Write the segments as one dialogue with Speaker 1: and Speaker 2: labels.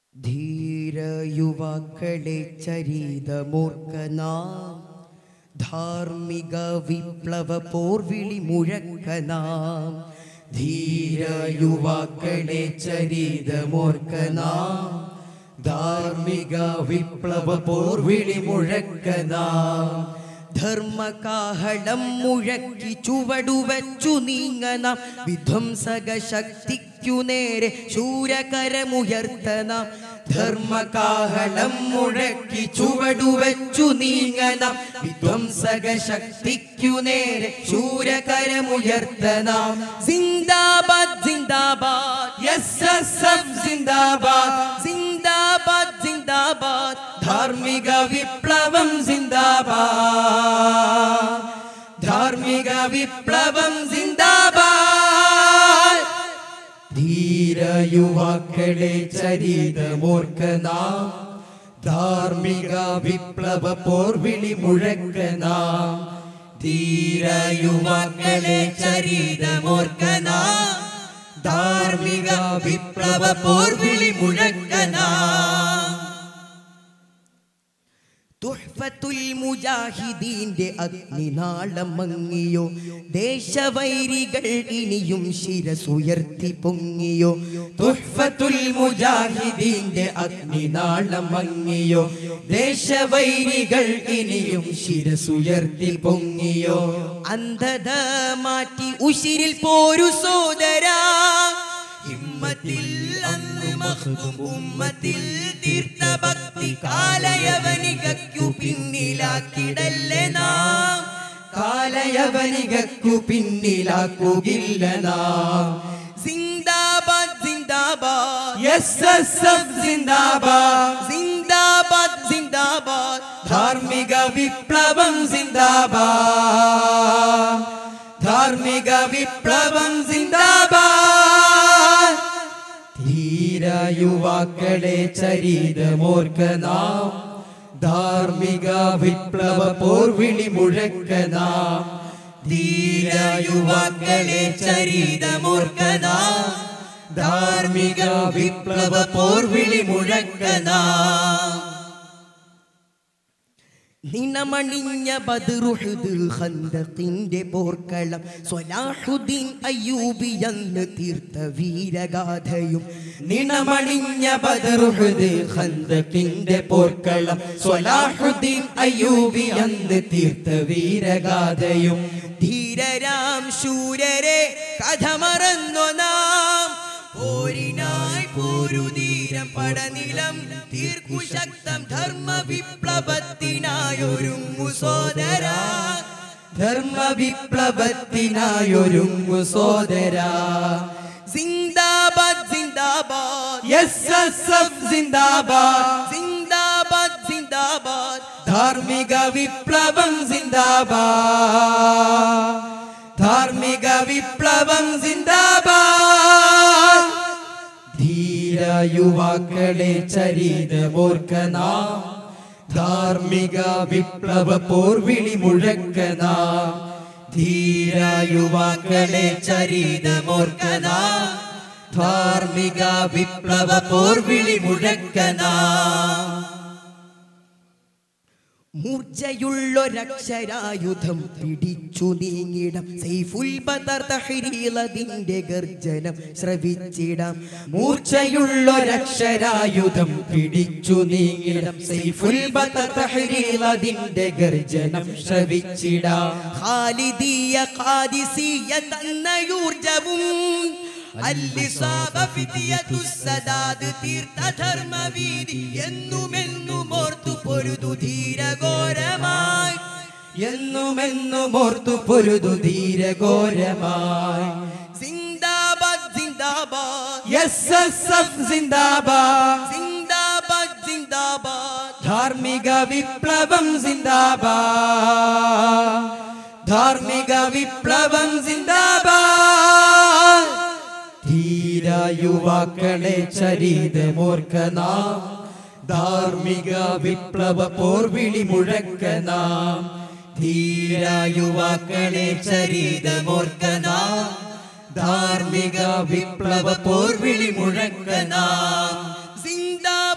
Speaker 1: ധീര യുവാക്കളെ ചരിതമോർക്കനാം ധാർമ്മിക വിപ്ലവ പോർവിളി മുഴക്കനാം ധീര യുവാക്കളെ ചരിതമോർക്കനാം ധാർമ്മിക വിപ്ലവ പോർവിളി മുഴക്കനാം ധർമ്മകാഹളം മുഴക്കി ചുവടുവച്ചു നീങ്ങനാം വിധ്വംസക ശക്തിക്കു നേരെ ശൂരകരമുയർത്തനാം ധർമ്മകാഹളം മുഴക്കി ചുവടുവച്ചു നീങ്ങനാം വിധ്വംസക ശക്തിക്കു നേരെ ശൂരകരമുയർത്തനാം സിന്ദാബാദ് സിന്ദാബാദ് യെസ് എസ് എഫ് സിന്ദാബാദ് സിന്ദാബാദ് സിന്ദാബാദ് ധാർമ്മിക വിപ്ലവം സിന്ദാബാദ് ധാർമ്മിക വിപ്ലവം സിന്ദാബാദ് ധീര യുവാക്കളെ ചരിതമോർക്കനാം ധാർമ്മിക വിപ്ലവ പോർവിളി മുഴക്കനാം ധീര യുവാക്കളെ ചരിതമോർക്കനാം ധാർമ്മിക വിപ്ലവ പോർവിളി മുഴക്കനാം തുഹ്ഫത്തുൽ മുജാഹിദീന്റെ അഗ്നിനാളം മങ്ങിയോ ദേശവൈരികൾ ഇനിയും ശിരസുയർത്തി പൊങ്ങിയോ തുഹ്ഫത്തുൽ മുജാഹിദീന്റെ അഗ്നിനാളം മങ്ങിയോ ദേശവൈരികൾ ഇനിയും ശിരസുയർത്തി പൊങ്ങിയോ അന്ധത മാറ്റി ഉശിരിൽ പോരു സോദരാ ഹിമ്മത്തിൽ അന്ന് മഹ്തും ഉമ്മത്തിൽ തീർത്ത ഭക്തി കാലയവനികയ്ക്കു പിന്നിലാക്കിടല്ലേ നാം കാലയവനികയ്ക്കു പിന്നിലാക്കുകില്ല നാം സിന്ദാബാദ് സിന്ദാബാദ് യെസ് എസ് എഫ് സിന്ദാബാദ് സിന്ദാബാദ് സിന്ദാബാദ് ധാർമ്മിക വിപ്ലവം സിന്ദാബാദ് ധാർമ്മിക വിപ്ലവം സിന്ദാബാദ് ധീര യുവാക്കളെ ചരിതമോർക്കനാം ധാർമ്മിക വിപ്ലവ പോർവിളി മുഴക്കനാം ധീര യുവാക്കളെ ചരിതമോർക്കനാം ധാർമ്മിക വിപ്ലവ പോർവിളി മുഴക്കനാം നിണമണിഞ്ഞ ബദറുഹുദ് ഖന്തഖിന്റെ പോർക്കളം സ്വലാഹുദ്ദീൻ അയ്യൂബി എന്ന് തീർത്ത വീരഗാഥയും നിണമണിഞ്ഞ ബദറുഹുദ് ഖന്തഖിന്റെ പോർക്കളം സ്വലാഹുദ്ദീൻ അയ്യൂബി എന്ന് തീർത്ത വീരഗാഥയും ധീരരാം ശൂരരെ കഥ മറന്നു നാം പോരിനായി പോരുതീരം പടനിലം തീർക്കു ശക്തം ധർമ്മ വിപ്ലവത്തിനായൊരുങ്ങു സോദര ധർമ്മ വിപ്ലവത്തിനായൊരുങ്ങു സോദര സിന്ദാബാദ് സിന്ദാബാദ് യെസ് എസ് എഫ് സിന്ദാബാദ് സിന്ദാബാദ് സിന്ദാബാദ് ധാർമ്മിക വിപ്ലവം സിന്ദാബാദ് ധാർമ്മിക വിപ്ലവം സിന്ദാബാദ് ധീര യുവാക്കളെ ചരിതമോർക്കനാം ധാർമ്മിക വിപ്ലവ പോർവിളി മുഴക്കനാം ധീര യുവാക്കളെ ചരിതമോർക്കനാം ധാർമ്മിക വിപ്ലവ പോർവിളി മുഴക്കനാം മൂർച്ചയുള്ളൊരക്ഷരായുധം പിടിച്ചു നീങ്ങിടാം സൈഫുൽ ബദർ തഹരീലതിന്റെ ഗർജനം ശ്രവിച്ചിടാം മൂർച്ചയുള്ളൊരക്ഷരായുധം പിടിച്ചു നീങ്ങിടാം സൈഫുൽ ബദർ തഹരീലതിന്റെ ഗർജനം ശ്രവിച്ചിടാം ഖാലിദിയ ഖാദിസിയ തന്നയൂർജവും അല്ലിസാബ ഫിദിയതുസ്സദാദ് തീർത്ത ധർമ്മവീതി എന്നുമെന്നും ഓർത്തു പൊരുതു ധീരഘോരമായി എന്നുമെന്നും ഓർത്തു പൊരുതു ധീരഘോരമായി സിന്ദാബാദ് സിന്ദാബാദ് യെസ് എസ് എഫ് സിന്ദാബാദ് സിന്ദാബാദ് സിന്ദാബാദ് ധാർമ്മിക വിപ്ലവം സിന്ദാബാദ് ധാർമ്മിക വിപ്ലവം സിന്ദാബാദ് ധീര യുവാക്കളെ ചരിതമോർക്കനാം ധാർമ്മിക വിപ്ലവ പോർവിളി മുഴക്കനാം ധീര യുവാക്കളെ ചരിതമോർക്കനാം ധാർമ്മിക വിപ്ലവ പോർവിളി മുഴക്കനാം സിന്ദാ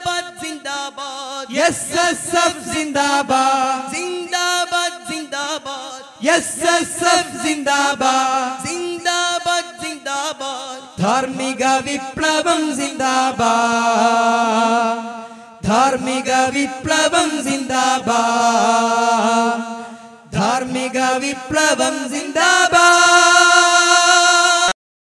Speaker 1: എസ് എസ് എഫ് സിന്ദാബാദ്
Speaker 2: സിന്ദാബാദ് സിന്ദാബാദ്
Speaker 1: എസ് എസ് എഫ് സിന്ദാബാദ്
Speaker 2: സിന്ദാബാദ് സിന്ദാബാദ്
Speaker 1: ധാർമ്മിക വിപ്ലവം സിന്ദാബാദ് ധാർമ്മിക വിപ്ലവം സിന്ദാബാദ് ധാർമ്മിക വിപ്ലവം സിന്ദാബാദ്